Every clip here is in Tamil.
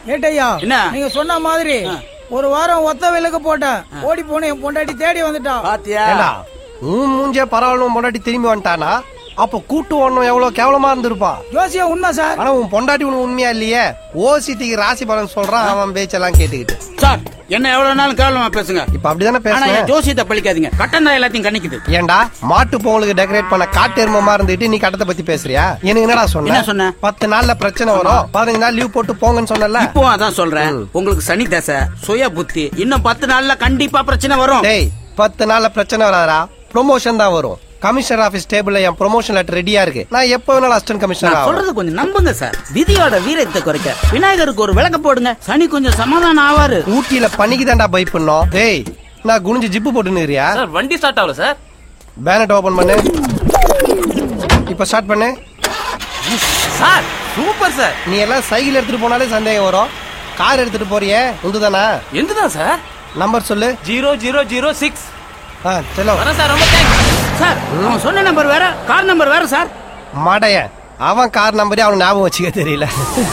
ஏட்டையா என்ன? நீங்க சொன்ன மாதிரி ஒரு வாரம் ஒத்த விலக்கு போட்டேன் ஓடி போன என் பொண்டாட்டி தேடி வந்துட்டா பாத்தியா ஏண்டா உன் மூஞ்சே பரவாயில்ல உன் பொண்டாட்டி திரும்பி வந்துட்டானா அப்ப கூட்டு ஒண்ணும் எவ்வளவு கேவலமா இருந்திருப்பா ஜோசியா உண்மை சார் ஆனா உன் பொண்டாட்டி உனக்கு உண்மையா இல்லையே ஓசிட்டிக்கு ராசி பலன் சொல்றான் அவன் பேச்செல்லாம் கேட்டுக்கிட்டு சார் என்ன எவ்வளவு நாளும் கேவலமா பேசுங்க இப்ப அப்படிதானே ஆனா என் பேசுறேன் ஜோசியத்தை பழிக்காதீங்க கட்டம் தான் எல்லாத்தையும் கணிக்குது ஏண்டா மாட்டு பொங்கலுக்கு டெக்கரேட் பண்ண காட்டெருமமா இருந்துட்டு நீ கட்டத்தை பத்தி பேசுறியா எனக்கு என்னடா சொன்ன என்ன சொன்ன? பத்து நாள்ல பிரச்சனை வரும் பதினஞ்சு நாள் லீவ் போட்டு போங்கன்னு சொன்னல இப்போ அதான் சொல்றேன் உங்களுக்கு சனி தசை சுய புத்தி இன்னும் பத்து நாள்ல கண்டிப்பா பிரச்சனை வரும் டேய் பத்து நாள்ல பிரச்சனை வராதா ப்ரொமோஷன் தான் வரும் கமிஷனர் ஆபீஸ் டேபிள்ல என் ப்ரொமோஷன் லெட்டர் ரெடியா இருக்கு நான் எப்ப வேணாலும் அசிஸ்டன்ட் கமிஷனர் நான் ஆகும் சொல்றது கொஞ்சம் நம்புங்க சார் விதியோட வீரத்தை குறைக்க விநாயகருக்கு ஒரு விளக்க போடுங்க சனி கொஞ்சம் சமாதானம் ஆவாரு ஊட்டியில பனிக்கு தான்டா பை பண்ணோம் டேய் நான் குனிஞ்சு ஜிப்பு போட்டுனுறியா சார் வண்டி ஸ்டார்ட் ஆகல சார் பேனட் ஓபன் பண்ணு இப்ப ஸ்டார்ட் பண்ணு சார் சூப்பர் சார் நீ எல்லாம் சைக்கிள் எடுத்துட்டு போனாலே சந்தேகம் வரும் கார் எடுத்துட்டு போறியே உந்துதானா எந்துதான் சார் நம்பர் சொல்லு ஜீரோ ஜீரோ ஜீரோ சிக்ஸ் ஆ செல்லோ வரேன் சார் ரொம்ப தேங்க்ஸ் சார் அவன் சொன்ன நம்பர் வேற கார் நம்பர் வேற சார் மடைய அவன் கார் நம்பரே அவன் ஞாபகம் வச்சுக்க தெரியல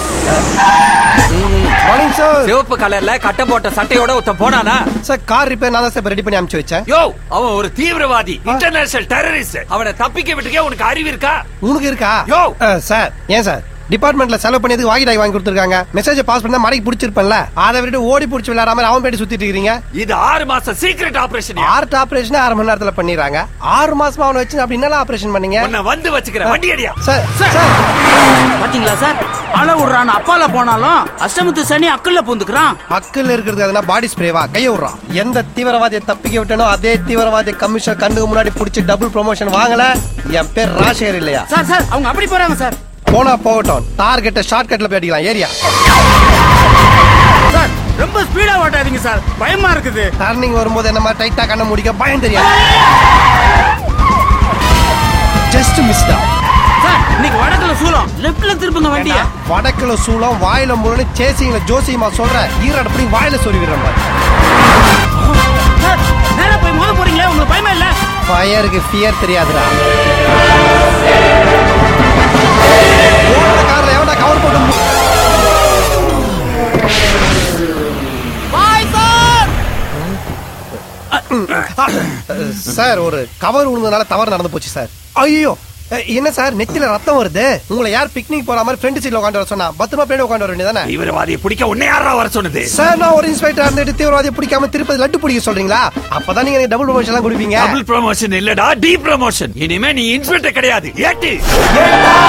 மார்னிங் சார் சிவப்பு கலர்ல கட்ட போட்ட சட்டையோட ஒருத்தன் போனானா சார் கார் ரிப்பேர் நான் தான் சார் ரெடி பண்ணி அனுப்பிச்சு வச்சேன் யோ அவன் ஒரு தீவிரவாதி இன்டர்நேஷனல் டெரரிஸ்ட் அவனை தப்பிக்க விட்டுக்கே உனக்கு அறிவு இருக்கா உனக்கு இருக்கா யோ! ஆ, சார் ஏன் சார் டிபார்ட்மெண்ட்ல செலவு பண்ணி வாங்கி டாய் வாங்கி கொடுத்துருக்காங்க மெசேஜ் பாஸ் பண்ணா மடக்கி பிடிச்சிருப்பேன்ல அதை விட்டு ஓடி பிடிச்சி விளையாடாம அவன் பேட்டி சுத்திட்டு இருக்கீங்க இது ஆறு மாசம் சீக்ரெட் ஆபரேஷன் ஆர்ட் ஆபரேஷன் ஆறு மணி நேரத்துல பண்ணிடுறாங்க ஆறு மாசமா அவனை வச்சு அப்படி என்ன ஆபரேஷன் பண்ணீங்க உன்னை வந்து வச்சுக்கிறேன் வண்டி அடியா சார் சார் பாத்தீங்களா சார் அழ விடுறான் அப்பால போனாலும் அஷ்டமத்து சனி அக்கல்ல பூந்துக்கிறான் அக்கில் இருக்கிறது எதுனா பாடி ஸ்ப்ரேவா கைய விடுறான் எந்த தீவிரவாதியை தப்பிக்க விட்டனோ அதே தீவிரவாதி கமிஷன் கண்ணுக்கு முன்னாடி பிடிச்சி டபுள் ப்ரொமோஷன் வாங்கல என் பேர் ராஜேகர் இல்லையா சார் சார் அவங்க அப்படி போறாங்க சார் போனா போகட்டும் டார்கெட்டை ஷார்ட் கட்ல போய் அடிக்கலாம் ஏரியா சார் ரொம்ப ஸ்பீடா ஓட்டாதீங்க சார் பயமா இருக்குது டர்னிங் வரும்போது என்ன மாதிரி டைட்டா கண்ண முடிக்க பயம் தெரியாது ஜஸ்ட் மிஸ் தான் சார் இன்னைக்கு வடக்குல சூலம் லெப்ட்ல திருப்புங்க வண்டிய வடக்குல சூளம் வாயில முரணு சேசிங்கள ஜோசியமா சொல்ற ஈரோடு அப்படி வாயில சொல்லி விடுறாங்க சார் நேரா போய் மோத போறீங்களே உங்களுக்கு பயமா இல்ல ஃபயருக்கு ஃபியர் தெரியாதுடா ஓடுற கார்ல எவன்டா கவர் போட்டு மு- சார் ஒரு கவர் விழுந்ததுனால தவறு நடந்து போச்சு சார் ஐயோ என்ன சார் நெத்தில ரத்தம் வருது உங்களை யார் பிக்னிக் போற மாதிரி ஃப்ரெண்ட் சீட்ல உட்காந்து வர சொன்னா பத்திரமா பேட உட்காந்து வர வேண்டியதானே தீவிரவாதியை பிடிக்க உன்னை யாரா வர சொன்னது சார் நான் ஒரு இன்ஸ்பெக்டர் இருந்துட்டு தீவிரவாதியை பிடிக்காம திருப்பதி லட்டு பிடிக்க சொல்றீங்களா அப்பதான் நீங்க எனக்கு டபுள் ப்ரொமோஷன் எல்லாம் கொடுப்பீங்க டபுள் ப்ரமோஷன் இல்லடா டி ப்ரமோஷன் இனிமே நீ இன்ஸ்பெக்டர் கிடையாது ஏட்டு ஏண்டா?